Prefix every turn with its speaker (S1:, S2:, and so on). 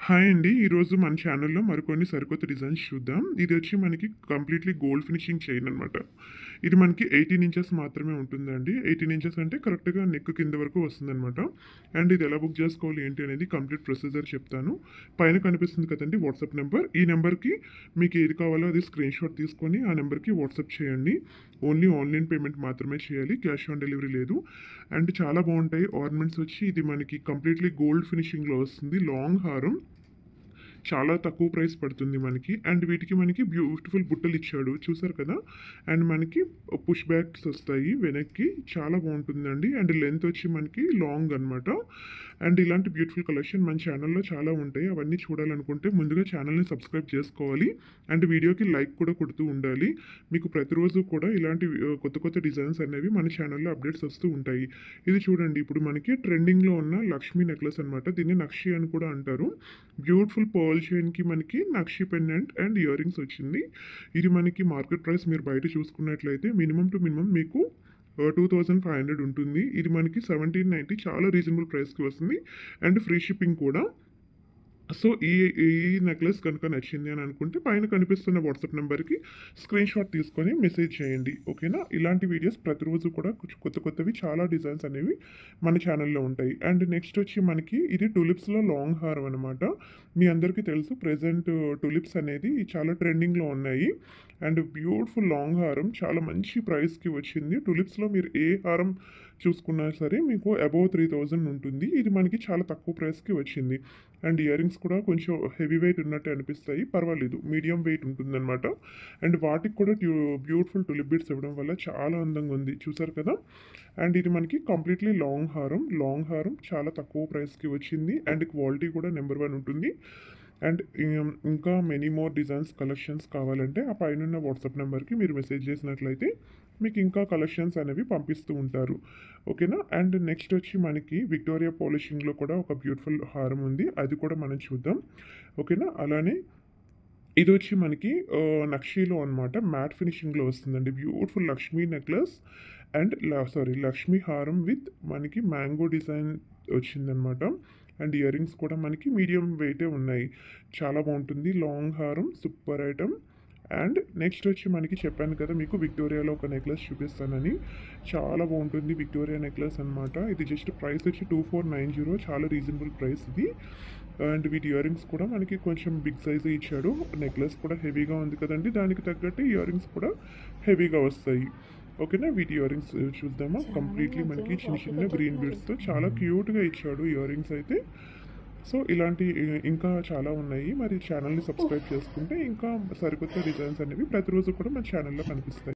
S1: Hi అండి. ఈరోజు మన ఛానల్‌లో మరికొన్ని సరికొత్త డిజైన్స్ చూద్దాం. ఇది వచ్చి మనకి కంప్లీట్‌లీ గోల్డ్ ఫినిషింగ్ చైన్ అనమాట. ఇది మనకి 18 ఇంచెస్ మాత్రమే ఉంటుందండి. 18 ఇంచెస్ అంటే కరెక్ట్‌గా నెక్ కింద వరకు వస్తుందనమాట. అండ్ ఇది ఎలా బుక్ చేసుకోవాలి ఏంటి అనేది కంప్లీట్ ప్రొసీజర్ చెప్తాను. పైన కనిపిస్తుంది కదండీ వాట్సాప్ నెంబర్. ఈ నెంబర్‌కి మీకు ఏది కావాలో అది స్క్రీన్‌షాట్ తీసుకొని ఆ నెంబర్‌కి వాట్సాప్ చేయండి. ఓన్లీ ఆన్‌లైన్ పేమెంట్ మాత్రమే చేయాలి. క్యాష్ ఆన్ డెలివరీ లేదు. అండ్ చాలా బాగుంటాయి. ఆర్నమెంట్స్ వచ్చి ఇది మనకి కంప్లీట్‌లీ గోల్డ్ ఫినిషింగ్‌లో వస్తుంది. లాంగ్ హారం. చాలా తక్కువ ప్రైస్ పడుతుంది మనకి. అండ్ వీటికి మనకి బ్యూటిఫుల్ బుట్టలు ఇచ్చాడు. చూసారు కదా! అండ్ మనకి పుష్ బ్యాక్స్ వస్తాయి వెనక్కి. చాలా బాగుంటుందండి. అండ్ లెంత్ వచ్చి మనకి లాంగ్ అనమాట. అండ్ ఇలాంటి బ్యూటిఫుల్ కలెక్షన్ మన ఛానల్‌లో చాలా ఉంటాయి. అవన్నీ చూడాలనుకుంటే ముందుగా ఛానల్‌ని సబ్స్క్రైబ్ చేసుకోవాలి. అండ్ వీడియోకి లైక్ కూడా కొడుతూ ఉండాలి. మీకు ప్రతిరోజు కూడా ఇలాంటి ఆహ్, కొత్త కొత్త డిజైన్స్ అనేవి మన ఛానల్‌లో అప్డేట్స్ వస్తూ ఉంటాయి. ఇది చూడండి ఇప్పుడు మనకి ట్రెండింగ్‌లో ఉన్న లక్ష్మీ నెక్లెస్ అనమాట. దీన్ని నక్షి అని కూడా అంటారు. బ్యూటిఫుల్ పర్ల్ చైన్‌కి మనకి నక్షి పెండెంట్ అండ్ ఇయర్ రింగ్స్ వచ్చింది. ఇది మనకి మార్కెట్ ప్రైస్ మీరు బయట చూసుకున్నట్లయితే మినిమమ్ టు మినిమమ్ మీకు ఆహ్, 2500 ఉంటుంది. ఇది మనకి 1790 చాలా రీజనబుల్ ప్రైస్‌కి వస్తుంది. అండ్ ఫ్రీ షిప్పింగ్ కూడా. సో, ఈ ఈ నెక్లెస్ కనుక నచ్చింది అని అనుకుంటే పైన కనిపిస్తున్న వాట్సాప్ నెంబర్‌కి స్క్రీన్‌షాట్ తీసుకొని మెసేజ్ చేయండి. ఓకేనా? ఇలాంటి వీడియోస్ ప్రతిరోజు కూడా కొంచెం కొత్త కొత్తవి చాలా డిజైన్స్ అనేవి మన ఛానల్‌లో ఉంటాయి. అండ్ నెక్స్ట్ వచ్చి మనకి ఇది టులిప్స్‌లో లాంగ్ హారం అనమాట. మీ అందరికీ తెలుసు ప్రెజెంట్ టులిప్స్ అనేది చాలా ట్రెండింగ్‌లో ఉన్నాయి. అండ్ బ్యూటిఫుల్ లాంగ్ హారం చాలా మంచి ప్రైస్‌కి వచ్చింది. టులిప్స్‌లో మీరు ఏ హారం చూసుకున్నా సరే మీకు అబోవ్ 3000 ఉంటుంది. ఇది మనకి చాలా తక్కువ ప్రైస్‌కి వచ్చింది. అండ్ ఇయర్ రింగ్స్ కూడా కొంచెం హెవీ వెయిట్ ఉన్నట్టే అనిపిస్తాయి. పర్వాలేదు. మీడియం వెయిట్ ఉంటుందనమాట. అండ్ వాటికి కూడా ట్యూ బ్యూటిఫుల్ టులిప్ బీడ్స్ ఇవ్వడం వల్ల చాలా అందంగా ఉంది. చూసారు కదా! అండ్ ఇది మనకి కంప్లీట్‌లీ లాంగ్ హారం. లాంగ్ హారం చాలా తక్కువ ప్రైస్‌కి వచ్చింది. అండ్ క్వాలిటీ కూడా నంబర్ 1 ఉంటుంది. అండ్ ఇం ఇంకా మెనీ మోర్ డిజైన్స్ కలెక్షన్స్ కావాలంటే ఆ పైనున్న వాట్సాప్ నెంబర్‌కి మీరు మెసేజ్ చేసినట్లయితే మీకు ఇంకా కలెక్షన్స్ అనేవి పంపిస్తూ ఉంటారు. ఓకేనా? అండ్ నెక్స్ట్ వచ్చి మనకి విక్టోరియా పాలిషింగ్‌లో కూడా ఒక బ్యూటిఫుల్ హారం ఉంది. అది కూడా మనం చూద్దాం. ఓకేనా? అలానే ఇదొచ్చి మనకి ఆహ్, నక్షిలో అనమాట. మ్యాట్ ఫినిషింగ్‌లో వస్తుందండి. బ్యూటిఫుల్ లక్ష్మీ నెక్లెస్ అండ్ ల సారీ లక్ష్మీ హారం విత్ మనకి మ్యాంగో డిజైన్ వచ్చిందనమాట. అండ్ ఇయర్ రింగ్స్ కూడా మనకి మీడియం వెయిటే ఉన్నాయి. చాలా బాగుంటుంది. లాంగ్ హారం సూపర్ ఐటెమ్. అండ్ నెక్స్ట్ వచ్చి మనకి చెప్పాను కదా మీకు విక్టోరియాలో ఒక నెక్లెస్ చూపిస్తానని. చాలా బాగుంటుంది. విక్టోరియా నెక్లెస్ అనమాట. ఇది జస్ట్ ప్రైస్ వచ్చి 2490 చాలా రీజనబుల్ ప్రైస్ ఇది. అండ్ వీటి ఇయర్ రింగ్స్ కూడా మనకి కొంచెం బిగ్ సైజే ఇచ్చాడు. నెక్లెస్ కూడా హెవీగా ఉంది కదండీ! దానికి తగ్గట్టు ఇయర్ రింగ్స్ కూడా హెవీగా వస్తాయి. ఓకేనా? వీటి ఇయర్ రింగ్స్ చూద్దామా? కంప్లీట్‌లీ మనకి చిన్న చిన్న గ్రీన్ బీడ్స్‌తో చాలా క్యూట్‌గా ఇచ్చాడు ఇయర్ రింగ్స్ అయితే. సో, ఇలాంటి ఇ ఇంకా చాలా ఉన్నాయి. మరి ఛానల్‌ని సబ్స్క్రైబ్ చేసుకుంటే ఇంకా సరికొత్త డిజైన్స్ అనేవి ప్రతిరోజు కూడా మన ఛానల్‌లో కనిపిస్తాయి.